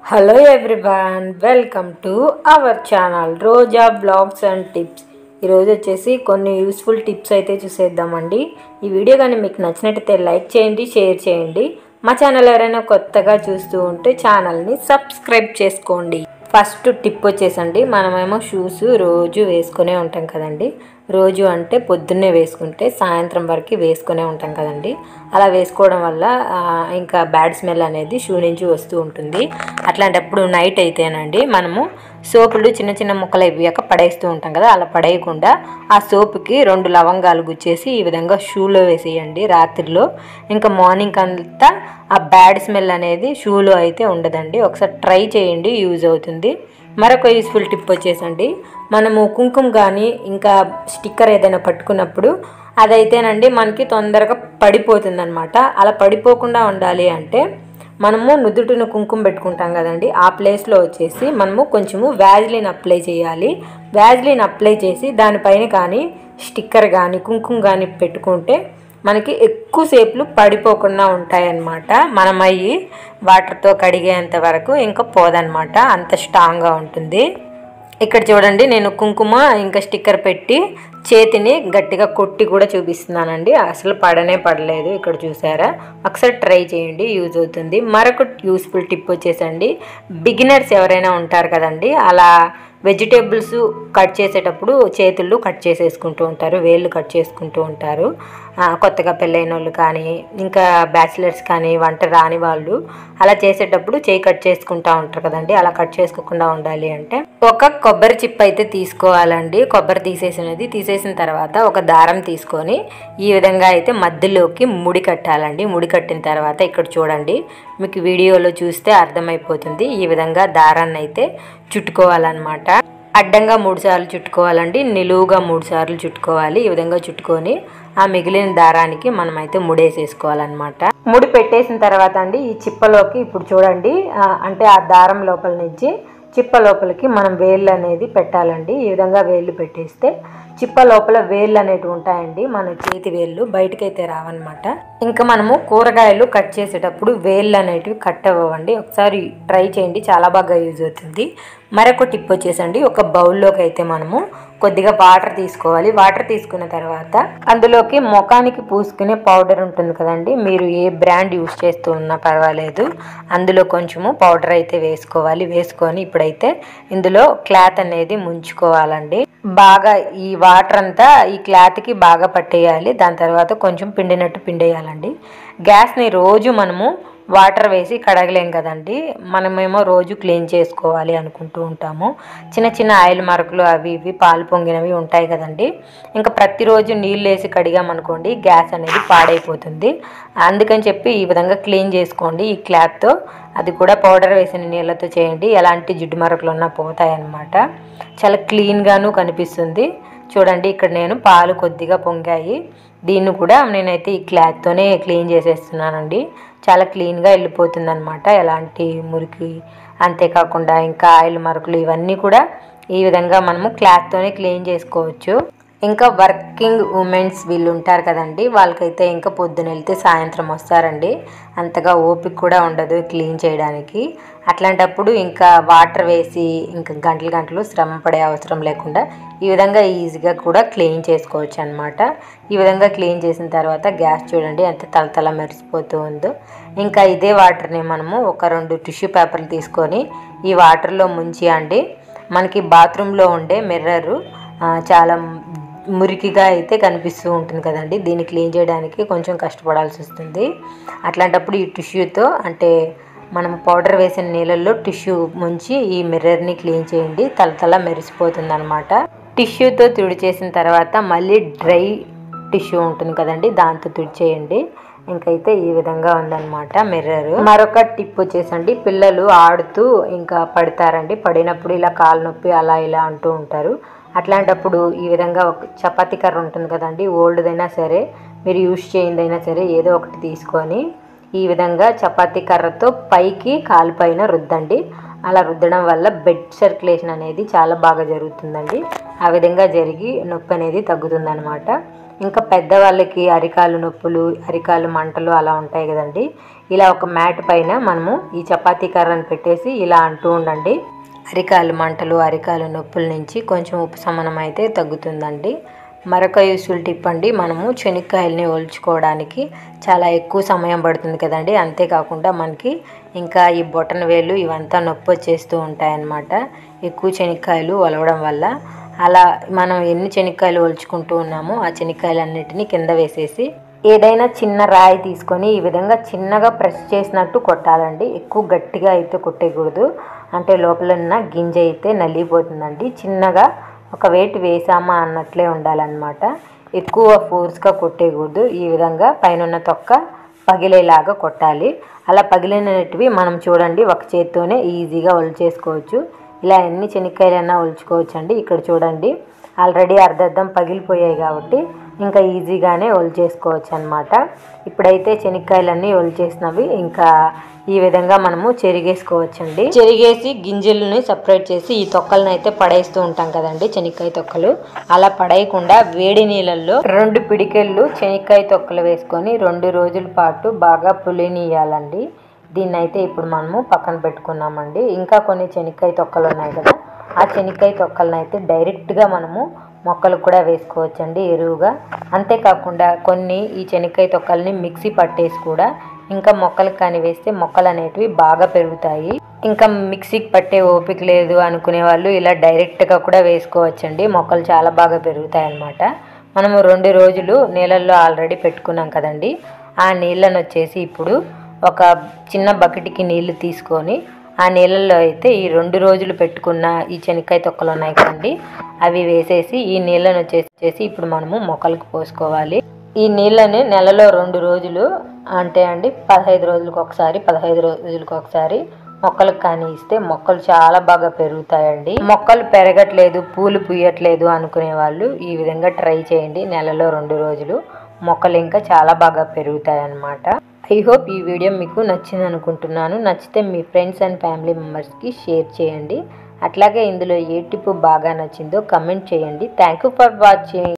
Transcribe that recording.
hello everyone welcome to our channel Roja blogs and tips ఈరోజు వచ్చేసి కొన్ని యూస్ఫుల్ టిప్స్ అయితే చూసేద్దామండి ఈ వీడియో కానీ మీకు నచ్చినట్టయితే లైక్ చేయండి షేర్ చేయండి మా ఛానల్ ఎవరైనా కొత్తగా చూస్తూ ఉంటే ఛానల్ని సబ్స్క్రైబ్ చేసుకోండి ఫస్ట్ టిప్ వచ్చేసండి మనమేమో షూస్ రోజు వేసుకునే ఉంటాం కదండి రోజు అంటే పొద్దున్నే వేసుకుంటే సాయంత్రం వరకు వేసుకునే ఉంటాం కదండి అలా వేసుకోవడం వల్ల ఆ, ఇంకా బ్యాడ్ స్మెల్ అనేది షూ నుంచి వస్తూ ఉంటుంది అట్లాంటప్పుడు నైట్ అయితేనండి మనము సోపులు చిన్న చిన్న ముక్కలు అయిపోయాక పడేస్తూ ఉంటాం కదా అలా పడేయకుండా ఆ సోపుకి రెండు లవంగాలు గుచ్చేసి ఈ విధంగా షూలో వేసేయండి రాత్రిలో ఇంకా మార్నింగ్ అంతా ఆ బ్యాడ్ స్మెల్ అనేది షూలో అయితే ఉండదండి ఒకసారి ట్రై చేయండి యూజ్ అవుతుంది మరొక యూస్ఫుల్ టిప్ వచ్చేసండి మనము కుంకుమ కానీ ఇంకా స్టిక్కర్ ఏదైనా పట్టుకున్నప్పుడు అదైతేనండి మనకి తొందరగా పడిపోతుంది అనమాట అలా పడిపోకుండా ఉండాలి అంటే మనము నుదుటిన కుంకుమ పెట్టుకుంటాం కదండి ఆ ప్లేస్లో వచ్చేసి మనము కొంచెము వ్యాజ్లిన్ అప్లై చేయాలి వ్యాజ్లిన్ అప్లై చేసి దానిపైన కానీ స్టిక్కర్ కానీ కుంకుమ కానీ పెట్టుకుంటే మనకి ఎక్కువసేపులు పడిపోకుండా ఉంటాయన్నమాట మనం అయ్యి వాటర్తో కడిగేంత వరకు ఇంకా పోదన్నమాట అంత స్ట్రాంగ్గా ఉంటుంది ఇక్కడ చూడండి నేను కుంకుమ ఇంకా స్టిక్కర్ పెట్టి చేతిని గట్టిగా కొట్టి కూడా చూపిస్తున్నానండి అసలు పడనే పడలేదు ఇక్కడ చూసారా ఒకసారి ట్రై చేయండి యూజ్ అవుతుంది మరొక యూస్ఫుల్ టిప్ వచ్చేసండి బిగినర్స్ ఎవరైనా ఉంటారు కదండి అలా వెజిటేబుల్స్ కట్ చేసేటప్పుడు చేతులు కట్ చేసేసుకుంటూ ఉంటారు వేళ్ళు కట్ చేసుకుంటూ ఉంటారు ఆ, కొత్తగా పెళ్ళైన వాళ్ళు కానీ ఇంకా బ్యాచిలర్స్ కానీ వంట రాని వాళ్ళు అలా చేసేటప్పుడు చేయి కట్ చేసుకుంటా ఉంటారు కదండి అలా కట్ చేసుకోకుండా ఉండాలి అంటే ఒక కొబ్బరి చిప్ అయితే తీసుకోవాలండి కొబ్బరి తీసేసినది తీసేసిన తర్వాత ఒక దారం తీసుకొని ఈ విధంగా అయితే మధ్యలోకి ముడి కట్టాలండి ముడి కట్టిన తర్వాత ఇక్కడ చూడండి మీకు వీడియోలో చూస్తే అర్థమైపోతుంది ఈ విధంగా దారాన్ని అయితే చుట్టుకోవాలన్నమాట అడ్డంగా మూడు సార్లు చుట్టుకోవాలండి నిలువుగా మూడు సార్లు చుట్టుకోవాలి ఈ విధంగా చుట్టుకొని ఆ మిగిలిన దారానికి మనం అయితే ముడేసేసుకోవాలన్నమాట ముడి పెట్టేసిన తర్వాత అండి ఈ చిప్పలోకి ఇప్పుడు చూడండి ఆ, అంటే ఆ దారం లోపల నుంచి చిప్ప లోపలికి మనం వేళ్ళు అనేది పెట్టాలండి ఈ విధంగా వేళ్ళు పెట్టేస్తే చిప్ప లోపల వేళ్ళు అనేటివి ఉంటాయండి మన చేతి వేళ్ళు బయటకైతే రావన్నమాట ఇంకా మనము కూరగాయలు కట్ చేసేటప్పుడు వేళ్ళు అనేటివి కట్ అవ్వండి ఒకసారి ట్రై చేయండి చాలా బాగా యూజ్ అవుతుంది మరొక టిప్ వచ్చేసండి ఒక బౌల్లోకి అయితే మనము కొద్దిగా వాటర్ తీసుకోవాలి వాటర్ తీసుకున్న తర్వాత అందులోకి ముఖానికి పూసుకునే పౌడర్ ఉంటుంది కదండి మీరు ఏ బ్రాండ్ యూస్ చేస్తూ ఉన్నా పర్వాలేదు అందులో కొంచెము పౌడర్ అయితే వేసుకోవాలి వేసుకొని ఇప్పుడైతే ఇందులో క్లాత్ అనేది ముంచుకోవాలండి బాగా ఈ వాటర్ అంతా ఈ క్లాత్కి బాగా పట్టేయాలి దాని తర్వాత కొంచెం పిండినట్టు పిండేయాలండి గ్యాస్ని రోజు మనము వాటర్ వేసి కడగలేం కదండి మనమేమో రోజు క్లీన్ చేసుకోవాలి అనుకుంటూ ఉంటాము చిన్న చిన్న ఆయిల్ మరకలు అవి ఇవి పాలు పొంగినవి ఉంటాయి కదండి ఇంకా ప్రతిరోజు నీళ్ళు వేసి కడిగామనుకోండి గ్యాస్ అనేది పాడైపోతుంది అందుకని చెప్పి ఈ విధంగా క్లీన్ చేసుకోండి ఈ క్లాత్తో అది కూడా పౌడర్ వేసిన నీళ్ళతో చేయండి ఎలాంటి జిడ్డు మరకలు ఉన్నా పోతాయన్నమాట చాలా క్లీన్గాను కనిపిస్తుంది చూడండి ఇక్కడ నేను పాలు కొద్దిగా పొంగాయి దీన్ని కూడా నేనైతే ఈ క్లాత్తోనే క్లీన్ చేసేస్తున్నానండి చాలా క్లీన్గా వెళ్ళిపోతుంది అనమాట ఎలాంటి మురికి అంతేకాకుండా ఇంకా ఆయిల్ మరకలు ఇవన్నీ కూడా ఈ విధంగా మనము క్లాత్తోనే క్లీన్ చేసుకోవచ్చు ఇంకా వర్కింగ్ ఉమెన్స్ వీళ్ళు ఉంటారు కదండి వాళ్ళకైతే ఇంకా పొద్దున వెళ్తే సాయంత్రం వస్తారండి అంతగా ఓపిక కూడా ఉండదు క్లీన్ చేయడానికి అట్లాంటప్పుడు ఇంకా వాటర్ వేసి ఇంకా గంటలు గంటలు శ్రమ పడే అవసరం లేకుండా ఈ విధంగా ఈజీగా కూడా క్లీన్ చేసుకోవచ్చు అనమాట ఈ విధంగా క్లీన్ చేసిన తర్వాత గ్యాస్ చూడండి ఎంత తలతల మెరిసిపోతూ ఉందో ఇంకా ఇదే వాటర్ని మనము ఒక రెండు టిష్యూ పేపర్లు తీసుకొని ఈ వాటర్లో ముంచి అండి మనకి బాత్రూంలో ఉండే మిర్రరు ఆ, చాలా మురికిగా అయితే కనిపిస్తూ ఉంటుంది కదండి దీన్ని క్లీన్ చేయడానికి కొంచెం కష్టపడాల్సి వస్తుంది అట్లాంటప్పుడు ఈ టిష్యూతో అంటే మనం పౌడర్ వేసిన నీళ్ళల్లో టిష్యూ ముంచి ఈ మిర్రర్ని క్లీన్ చేయండి తలతల మెరిసిపోతుంది అనమాట టిష్యూతో తుడిచేసిన తర్వాత మళ్ళీ డ్రై టిష్యూ ఉంటుంది కదండి దాంతో తుడిచేయండి ఇంకైతే ఈ విధంగా ఉందన్నమాట మిర్రర్ మరొక టిప్ వచ్చేసండి పిల్లలు ఆడుతూ ఇంకా పడతారండి పడినప్పుడు ఇలా కాలు నొప్పి అలా ఇలా అంటూ ఉంటారు అట్లాంటప్పుడు ఈ విధంగా ఒక చపాతీ కర్ర ఉంటుంది కదండి ఓల్డ్దైనా సరే మీరు యూస్ చేయిందైనా సరే ఏదో ఒకటి తీసుకొని ఈ విధంగా చపాతీ కర్రతో పైకి కాలుపైన రుద్దండి అలా రుద్దడం వల్ల బెడ్ సర్క్యులేషన్ అనేది చాలా బాగా జరుగుతుందండి ఆ విధంగా జరిగి నొప్పి అనేది తగ్గుతుందన్నమాట ఇంకా పెద్దవాళ్ళకి అరికాలు నొప్పులు అరికాలు మంటలు అలా ఉంటాయి కదండి ఇలా ఒక మ్యాట్ పైన మనము ఈ చపాతీ కర్రను పెట్టేసి ఇలా అంటూ ఉండండి అరికాలు మంటలు అరికాలు నొప్పుల నుంచి కొంచెం ఉపశమనం అయితే తగ్గుతుందండి మరొక యూస్ఫుల్ టిప్ అండి మనము శనక్కాయలని ఒలుచుకోవడానికి చాలా ఎక్కువ సమయం పడుతుంది కదండి అంతేకాకుండా మనకి ఇంకా ఈ బొటన వేలు ఇవంతా నొప్పి వచ్చేస్తూ ఉంటాయన్నమాట ఎక్కువ శనక్కాయలు ఒలవడం వల్ల అలా మనం ఎన్ని శనక్కాయలు ఒలుచుకుంటూ ఉన్నామో ఆ శనక్కాయలన్నిటిని కింద వేసేసి ఏదైనా చిన్న రాయి తీసుకొని ఈ విధంగా చిన్నగా ప్రెస్ చేసినట్టు కొట్టాలండి ఎక్కువ గట్టిగా అయితే కొట్టేయకూడదు అంటే లోపల ఉన్న గింజ అయితే నలిగిపోతుందండి చిన్నగా ఒక వెయిట్ వేసామా అన్నట్లే ఉండాలన్నమాట ఎక్కువ ఫోర్స్గా కొట్టేయకూడదు ఈ విధంగా పైన తొక్క పగిలేలాగా కొట్టాలి అలా పగిలినటివి మనం చూడండి ఒక చేత్తోనే ఈజీగా ఒలిచేసుకోవచ్చు ఇలా ఎన్ని శనక్కాయలైనా ఒలుచుకోవచ్చు అండి ఇక్కడ చూడండి ఆల్రెడీ అర్ధర్థం పగిలిపోయాయి కాబట్టి ఇంకా ఈజీగానే ఒలిచేసుకోవచ్చు అనమాట ఇప్పుడైతే శనక్కాయలన్నీ ఒలిచేసినవి ఇంకా ఈ విధంగా మనము చెరిగేసుకోవచ్చండి చెరిగేసి గింజలని సపరేట్ చేసి ఈ తొక్కలను అయితే పడేస్తూ ఉంటాం కదండి శనక్కాయ తొక్కలు అలా పడేయకుండా వేడి నీళ్ళల్లో రెండు పిడికెళ్ళు శనక్కాయ తొక్కలు వేసుకొని రెండు రోజుల పాటు బాగా పులినియాలండి దీన్ని అయితే ఇప్పుడు మనము పక్కన పెట్టుకున్నామండి ఇంకా కొన్ని శనక్కాయ తొక్కలు ఉన్నాయి కదా ఆ శనక్కాయ తొక్కలను అయితే డైరెక్ట్గా మనము మొక్కలకు కూడా వేసుకోవచ్చండి ఎరువుగా అంతేకాకుండా కొన్ని ఈ శనక్కాయ తొక్కల్ని మిక్సీ పట్టేసి కూడా ఇంకా మొక్కలకు కానీ వేస్తే మొక్కలు అనేటివి బాగా పెరుగుతాయి ఇంకా మిక్సీకి పట్టే ఓపిక లేదు అనుకునే వాళ్ళు ఇలా డైరెక్ట్గా కూడా వేసుకోవచ్చండి మొక్కలు చాలా బాగా పెరుగుతాయి అన్నమాట మనము రెండు రోజులు నీళ్ళల్లో ఆల్రెడీ పెట్టుకున్నాం కదండి ఆ నీళ్ళను వచ్చేసి ఇప్పుడు ఒక చిన్న బకెట్కి నీళ్లు తీసుకొని ఆ నీళ్ళల్లో అయితే ఈ రెండు రోజులు పెట్టుకున్న ఈ శనక్కాయ తొక్కలు ఉన్నాయి కదండి అవి వేసేసి ఈ నీళ్ళను వచ్చేసి ఇప్పుడు మనము మొక్కలకు పోసుకోవాలి ఈ నీళ్ళని నెలలో రెండు రోజులు అంటే అండి పదహైదు రోజులకు ఒకసారి పదహైదు రోజులకు ఒకసారి మొక్కలకు కానీ ఇస్తే మొక్కలు చాలా బాగా పెరుగుతాయండి మొక్కలు పెరగట్లేదు పూలు పూయట్లేదు అనుకునే వాళ్ళు ఈ విధంగా ట్రై చేయండి నెలలో రెండు రోజులు మొక్కలు ఇంకా చాలా బాగా పెరుగుతాయి అన్నమాట ఐ హోప్ ఈ వీడియో మీకు నచ్చింది అనుకుంటున్నాను నచ్చితే మీ ఫ్రెండ్స్ అండ్ ఫ్యామిలీ మెంబర్స్కి షేర్ చేయండి అట్లాగే ఇందులో ఏ టిప్ బాగా నచ్చిందో కమెంట్ చేయండి థ్యాంక్ యూ ఫర్ వాచింగ్